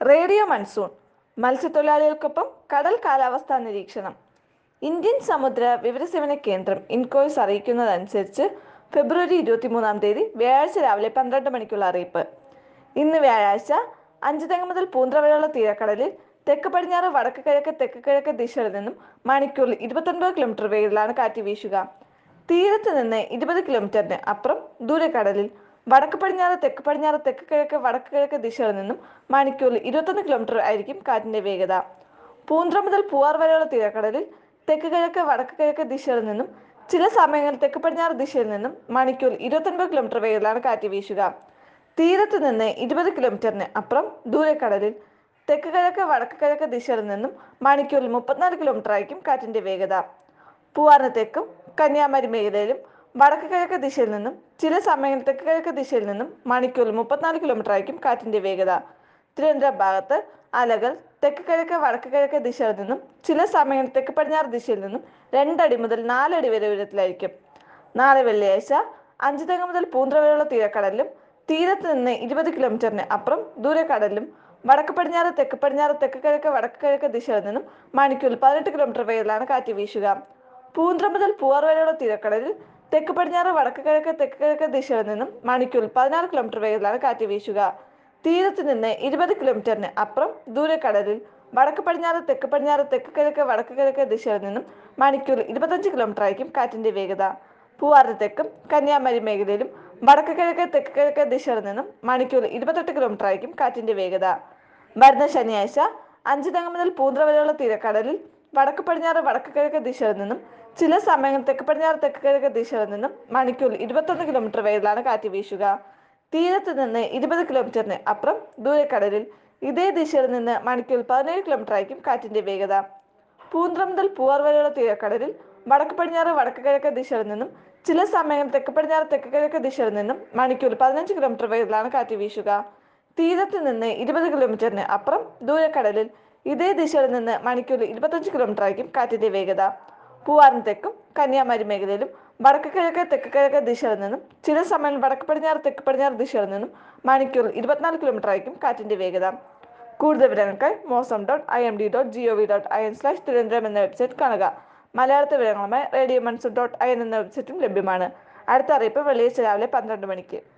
radio monsoon മത്സ്യത്തൊഴിലാളികൾക്കൊപ്പം കടൽ കാലാവസ്ഥാ നിരീക്ഷണം ഇന്ത്യൻ സമുദ്ര വിവരസേവന കേന്ദ്രം ഇൻകോയ്സ് അറിയിക്കുന്നതനുസരിച്ച് ഫെബ്രുവരി ഇരുപത്തിമൂന്നാം തീയതി വ്യാഴാഴ്ച രാവിലെ പന്ത്രണ്ട് മണിക്കുള്ള അറിയിപ്പ് ഇന്ന് വ്യാഴാഴ്ച അഞ്ചുതെങ്ങ് മുതൽ പൂന്ത്ര വരെയുള്ള തീരക്കടലിൽ തെക്ക് പടിഞ്ഞാറ് വടക്ക് കിഴക്ക് തെക്ക് കിഴക്ക് ദിശയിൽ നിന്നും മണിക്കൂറിൽ ഇരുപത്തൊൻപത് കിലോമീറ്റർ വേഗത്തിലാണ് കാറ്റ് വീശുക തീരത്ത് നിന്ന് ഇരുപത് കിലോമീറ്ററിന് അപ്പുറം ദൂരക്കടലിൽ വടക്ക് പടിഞ്ഞാറ് തെക്ക് പടിഞ്ഞാറ് തെക്ക് കിഴക്ക് വടക്ക് കിഴക്ക് ദിശയിൽ നിന്നും മണിക്കൂറിൽ ഇരുപത്തൊന്ന് കിലോമീറ്റർ ആയിരിക്കും കാറ്റിന്റെ വേഗത പൂന്ത്ര മുതൽ പൂവാർ വരെയുള്ള തീരക്കടലിൽ തെക്ക് കിഴക്ക് വടക്ക് കിഴക്ക് ദിശയിൽ നിന്നും ചില സമയങ്ങളിൽ തെക്ക് പടിഞ്ഞാറ് ദിശയിൽ നിന്നും മണിക്കൂറിൽ ഇരുപത്തൊൻപത് കിലോമീറ്റർ വേഗത്തിലാണ് കാറ്റ് വീശുക തീരത്ത് നിന്ന് ഇരുപത് കിലോമീറ്ററിന് അപ്പുറം ദൂരക്കടലിൽ തെക്ക് കിഴക്ക് വടക്ക് കിഴക്ക് ദിശയിൽ നിന്നും മണിക്കൂറിൽ മുപ്പത്തിനാല് കിലോമീറ്റർ ആയിരിക്കും കാറ്റിന്റെ വേഗത പൂവാറിന് തെക്കും കന്യാകുമാരി മേഖലയിലും വടക്ക് കിഴക്ക് ദിശയിൽ നിന്നും ചില സമയങ്ങളിൽ തെക്ക് കിഴക്ക് ദിശയിൽ നിന്നും മണിക്കൂറിൽ മുപ്പത്തിനാല് കിലോമീറ്റർ ആയിരിക്കും കാറ്റിന്റെ വേഗത തിരുവനന്തപുരം ഭാഗത്ത് അലകൾ തെക്ക് കിഴക്ക് വടക്ക് കിഴക്ക് ദിശയിൽ നിന്നും ചില സമയങ്ങളിൽ തെക്ക് പടിഞ്ഞാറ് ദിശയിൽ നിന്നും രണ്ടടി മുതൽ നാലടി വരെ ഉയരത്തിലായിരിക്കും നാളെ വെള്ളിയാഴ്ച അഞ്ച് തെങ്ങ് മുതൽ പൂന്ത്ര വരെയുള്ള തീരക്കടലിലും തീരത്ത് നിന്ന് ഇരുപത് കിലോമീറ്ററിന് അപ്പുറം ദൂരക്കടലിലും വടക്ക് പടിഞ്ഞാറ് തെക്ക് പടിഞ്ഞാറ് തെക്ക് കിഴക്ക് വടക്ക് കിഴക്ക് ദിശയിൽ നിന്നും മണിക്കൂറിൽ പതിനെട്ട് കിലോമീറ്റർ വേഗത്തിലാണ് കാറ്റ് വീശുക പൂന്ത്ര മുതൽ പൂവാർ വരെയുള്ള തീരക്കടലിൽ തെക്ക് പടിഞ്ഞാറ് വടക്ക് കിഴക്ക് തെക്ക് കിഴക്ക് ദിശയിൽ നിന്നും മണിക്കൂറിൽ പതിനാറ് കിലോമീറ്റർ വേഗത്തിലാണ് കാറ്റ് വീശുക തീരത്ത് നിന്ന് ഇരുപത് കിലോമീറ്ററിന് അപ്പുറം ദൂരക്കടലിൽ വടക്ക് പടിഞ്ഞാറ് തെക്ക് പടിഞ്ഞാറ് തെക്ക് കിഴക്ക് വടക്ക് കിഴക്ക് ദിശയിൽ നിന്നും മണിക്കൂറിൽ ഇരുപത്തഞ്ച് കിലോമീറ്റർ ആയിരിക്കും കാറ്റിന്റെ വേഗത പൂവാറിന് തെക്കും കന്യാകുമാരി മേഖലയിലും വടക്ക് കിഴക്ക് തെക്ക് കിഴക്ക് ദിശയിൽ നിന്നും മണിക്കൂറിൽ ഇരുപത്തെട്ട് കിലോമീറ്റർ ആയിരിക്കും കാറ്റിന്റെ വേഗത വരുന്ന ശനിയാഴ്ച അഞ്ച് തെങ്ങ് മുതൽ പൂന്ത്ര വരെയുള്ള തീരക്കടലിൽ വടക്ക് പടിഞ്ഞാറ് വടക്ക് കിഴക്ക് ദിശയിൽ നിന്നും ചില സമയങ്ങളിൽ തെക്ക് പടിഞ്ഞാറ് തെക്ക് കിഴക്ക് ദിശയിൽ നിന്നും മണിക്കൂറിൽ ഇരുപത്തൊന്ന് കിലോമീറ്റർ വേഗത്തിലാണ് കാറ്റ് വീശുക തീരത്ത് നിന്ന് ഇരുപത് കിലോമീറ്ററിന് അപ്പുറം ദൂരക്കടലിൽ ഇതേ ദിശയിൽ നിന്ന് മണിക്കൂറിൽ പതിനേഴ് കിലോമീറ്റർ ആയിരിക്കും കാറ്റിന്റെ വേഗത പൂന്ത്ര മുതൽ പൂവാർ വരെയുള്ള തീരക്കടലിൽ വടക്ക് പടിഞ്ഞാറ് വടക്ക് കിഴക്ക് ദിശയിൽ നിന്നും ചില സമയങ്ങളിൽ തെക്ക് പടിഞ്ഞാറ് തെക്ക് കിഴക്ക് ദിശയിൽ നിന്നും മണിക്കൂറിൽ പതിനഞ്ച് കിലോമീറ്റർ വേഗത്തിലാണ് കാറ്റ് വീശുക തീരത്ത് നിന്ന് ഇരുപത് കിലോമീറ്ററിന് അപ്പുറം ദൂരക്കടലിൽ ഇതേ ദിശയിൽ നിന്ന് മണിക്കൂറിൽ ഇരുപത്തഞ്ച് കിലോമീറ്റർ ആയിരിക്കും കാറ്റിന്റെ വേഗത പൂവാറിന് തെക്കും കന്യാകുമാരി മേഖലയിലും വടക്ക് കിഴക്ക് തെക്ക് കിഴക്ക് ദിശയിൽ നിന്നും ചില സമയം വടക്ക് പടിഞ്ഞാറ് തെക്ക് പടിഞ്ഞാറ് ദിശയിൽ നിന്നും മണിക്കൂറിൽ ഇരുപത്തിനാല് കിലോമീറ്റർ ആയിരിക്കും കാറ്റിന്റെ വേഗത കൂടുതൽ വിവരങ്ങൾക്കായി mausam dot I M D dot G O V dot I N slash Thiruvananthapuram എന്ന വെബ്സൈറ്റ് കാണുക മലയാളത്തെ വിവരങ്ങളുമായി radio monsoon dot I N എന്ന വെബ്സൈറ്റും ലഭ്യമാണ് അടുത്ത അറിയിപ്പ് വെള്ളിയാഴ്ച രാവിലെ പന്ത്രണ്ട് മണിക്ക്